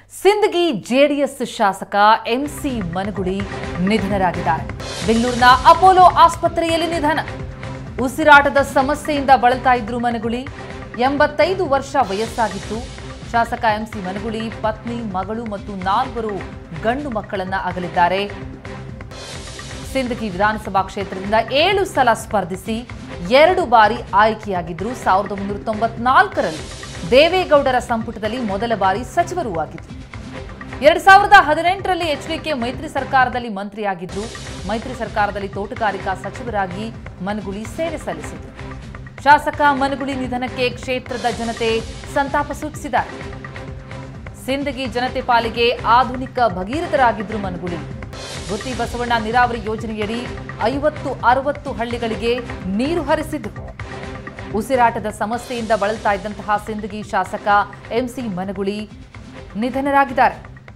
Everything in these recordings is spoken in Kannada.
ಸಿಂದಗಿ ಜೆಡಿಎಸ್ ಶಾಸಕ ಎಂಸಿ ಮನಗುಳಿ ನಿಧನರಾಗಿದ್ದಾರೆ ಬೆಂಗಳೂರಿನ ಅಪೋಲೋ ಆಸ್ಪತ್ರೆಯಲ್ಲಿ ನಿಧನ ಉಸಿರಾಟದ ಸಮಸ್ಯೆಯಿಂದ ಬಳಲ್ತಾ ಇದ್ರು ಮನಗುಳಿ ಎಂಬತ್ತೈದು ವರ್ಷ ವಯಸ್ಸಾಗಿತ್ತು ಶಾಸಕ ಎಂಸಿ ಮನಗುಳಿ ಪತ್ನಿ ಮಗಳು ಮತ್ತು ನಾಲ್ವರು ಗಂಡು ಮಕ್ಕಳನ್ನ ಅಗಲಿದ್ದಾರೆ ಸಿಂದಗಿ ವಿಧಾನಸಭಾ ಕ್ಷೇತ್ರದಿಂದ ಏಳು ಸಲ ಸ್ಪರ್ಧಿಸಿ ಎರಡು ಬಾರಿ ಆಯ್ಕೆಯಾಗಿದ್ರು ಸಾವಿರದ ಒಂಬೈನೂರ ತೊಂಬತ್ನಾಲ್ಕರಲ್ಲಿ ದೇವೇಗೌಡರ ಸಂಪುಟದಲ್ಲಿ ಮೊದಲ ಬಾರಿ ಸಚಿವರೂ ಆಗಿದ್ರು ಎರಡ್ ಸಾವಿರದ ಹದಿನೆಂಟರಲ್ಲಿ ಎಚ್ಡಿಕೆ ಮೈತ್ರಿ ಸರ್ಕಾರದಲ್ಲಿ ಮಂತ್ರಿಯಾಗಿದ್ರು ಮೈತ್ರಿ ಸರ್ಕಾರದಲ್ಲಿ ತೋಟಗಾರಿಕಾ ಸಚಿವರಾಗಿ ಮನಗುಳಿ ಸೇವೆ ಸಲ್ಲಿಸಿದ್ರು ಶಾಸಕ ಮನಗುಳಿ ನಿಧನಕ್ಕೆ ಕ್ಷೇತ್ರದ ಜನತೆ ಸಂತಾಪ ಸೂಚಿಸಿದ್ದಾರೆ ಸಿಂದಗಿ ಜನತೆ ಪಾಲಿಗೆ ಆಧುನಿಕ ಭಗೀರಥರಾಗಿದ್ರು ಮನಗುಳಿ ಗುತ್ತಿ ಬಸವಣ್ಣ ನೀರಾವರಿ ಯೋಜನೆಯಡಿ ಐವತ್ತು ಅರವತ್ತು ಹಳ್ಳಿಗಳಿಗೆ ನೀರು ಹರಿಸಿದ್ರು ಉಸಿರಾಟದ ಸಮಸ್ಯೆಯಿಂದ ಬಳಲ್ತಾ ಇದ್ದಂತಹ ಸಿಂದಗಿ ಶಾಸಕ ಎಂಸಿ ಮನಗುಳಿ ನಿಧನರಾಗಿದ್ದಾರೆ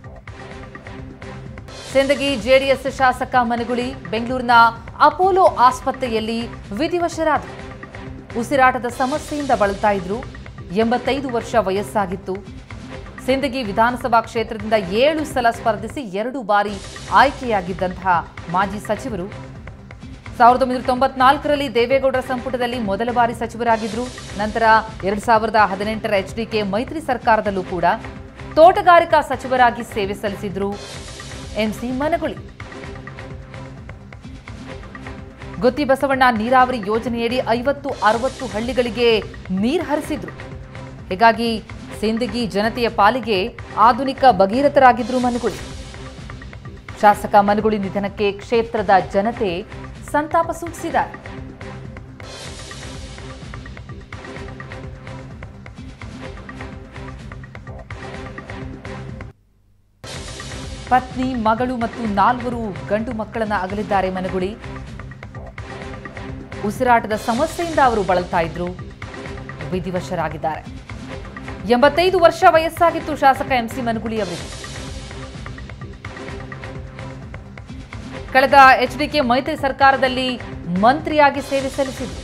ಸಿಂದಗಿ ಜೆಡಿಎಸ್ ಶಾಸಕ ಮನಗುಳಿ ಬೆಂಗಳೂರಿನ ಅಪೋಲೋ ಆಸ್ಪತ್ರೆಯಲ್ಲಿ ವಿಧಿವಶರಾದರು ಉಸಿರಾಟದ ಸಮಸ್ಯೆಯಿಂದ ಬಳಲ್ತಾ ಇದ್ರು ಎಂಬತ್ತೈದು ವರ್ಷ ವಯಸ್ಸಾಗಿತ್ತು ಸಿಂದಗಿ ವಿಧಾನಸಭಾ ಕ್ಷೇತ್ರದಿಂದ ಏಳು ಸಲ ಸ್ಪರ್ಧಿಸಿ ಎರಡು ಬಾರಿ ಆಯ್ಕೆಯಾಗಿದ್ದಂತಹ ಮಾಜಿ ಸಚಿವರು ಸಾವಿರದ ಒಂಬೈನೂರ ತೊಂಬತ್ನಾಲ್ಕರಲ್ಲಿ ದೇವೇಗೌಡರ ಸಂಪುಟದಲ್ಲಿ ಮೊದಲ ಬಾರಿ ಸಚಿವರಾಗಿದ್ರು ನಂತರ ಎರಡ್ ಸಾವಿರದ ಹದಿನೆಂಟರ ಎಚ್ಡಿಕೆ ಮೈತ್ರಿ ಸರ್ಕಾರದಲ್ಲೂ ಕೂಡ ತೋಟಗಾರಿಕಾ ಸಚಿವರಾಗಿ ಸೇವೆ ಸಲ್ಲಿಸಿದ್ರು ಎಂಸಿ ಮನಗುಳಿ ಗುತ್ತಿ ಬಸವಣ್ಣ ನೀರಾವರಿ ಯೋಜನೆಯಡಿ ಐವತ್ತು ಅರವತ್ತು ಹಳ್ಳಿಗಳಿಗೆ ನೀರು ಹರಿಸಿದ್ರು ಹೀಗಾಗಿ ಸಿಂದಗಿ ಜನತೆಯ ಪಾಲಿಗೆ ಆಧುನಿಕ ಭಗೀರಥರಾಗಿದ್ರು ಮನಗುಳಿ ಶಾಸಕ ಮನಗುಳಿ ನಿಧನಕ್ಕೆ ಕ್ಷೇತ್ರದ ಜನತೆ ಸಂತಾಪ ಸೂಚಿಸಿದ್ದಾರೆ ಪತ್ನಿ ಮಗಳು ಮತ್ತು ನಾಲ್ವರು ಗಂಡು ಮಕ್ಕಳನ್ನ ಅಗಲಿದ್ದಾರೆ ಮನಗುಳಿ ಉಸಿರಾಟದ ಸಮಸ್ಯೆಯಿಂದ ಅವರು ಬಳಲ್ತಾ ಇದ್ರು ವಿಧಿವಶರಾಗಿದ್ದಾರೆ ಎಂಬತ್ತೈದು ವರ್ಷ ವಯಸ್ಸಾಗಿತ್ತು ಶಾಸಕ ಎಂಸಿ ಮನಗುಳಿ ಅವರಿಗೆ ಕಳೆದ ಎಚ್ಡಿಕೆ ಮೈತ್ರಿ ಸರ್ಕಾರದಲ್ಲಿ ಮಂತ್ರಿಯಾಗಿ ಸೇವೆ ಸಲ್ಲಿಸಿದ್ರು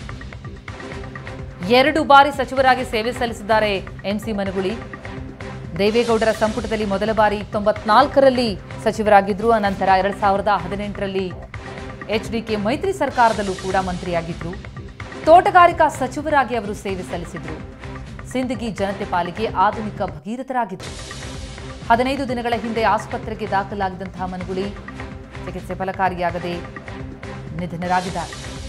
ಎರಡು ಬಾರಿ ಸಚಿವರಾಗಿ ಸೇವೆ ಸಲ್ಲಿಸಿದ್ದಾರೆ ಎಂಸಿ ಮನಗುಳಿ ದೇವೇಗೌಡರ ಸಂಪುಟದಲ್ಲಿ ಮೊದಲ ಬಾರಿ ತೊಂಬತ್ನಾಲ್ಕರಲ್ಲಿ ಸಚಿವರಾಗಿದ್ರು ಅನಂತರ ಎರಡ್ ಸಾವಿರದ ಹದಿನೆಂಟರಲ್ಲಿ ಎಚ್ಡಿಕೆ ಮೈತ್ರಿ ಸರ್ಕಾರದಲ್ಲೂ ಕೂಡ ಮಂತ್ರಿಯಾಗಿದ್ರು ತೋಟಗಾರಿಕಾ ಸಚಿವರಾಗಿ ಅವರು ಸೇವೆ ಸಲ್ಲಿಸಿದ್ರು ಸಿಂದಗಿ ಜನತೆ ಪಾಲಿಗೆ ಆಧುನಿಕ ಭಗೀರಥರಾಗಿದ್ರು ಹದಿನೈದು ದಿನಗಳ ಹಿಂದೆ ಆಸ್ಪತ್ರೆಗೆ ದಾಖಲಾಗಿದ್ದಂತಹ ಮನಗುಳಿ ಚಿಕಿತ್ಸೆ ಫಲಕಾರಿಯಾಗದೆ ನಿಧನರಾಗಿದ್ದಾರೆ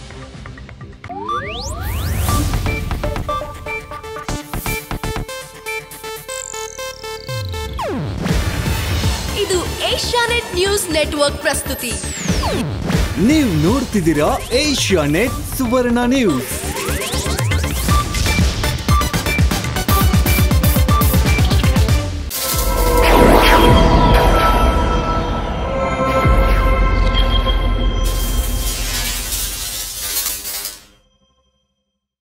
ಇದು ಏಷ್ಯಾನೆಟ್ ನ್ಯೂಸ್ ನೆಟ್ವರ್ಕ್ ಪ್ರಸ್ತುತಿ ನೀವು ನೋಡ್ತಿದ್ದೀರಾ ಏಷ್ಯಾ ನೆಟ್ ಸುವರ್ಣ ನ್ಯೂಸ್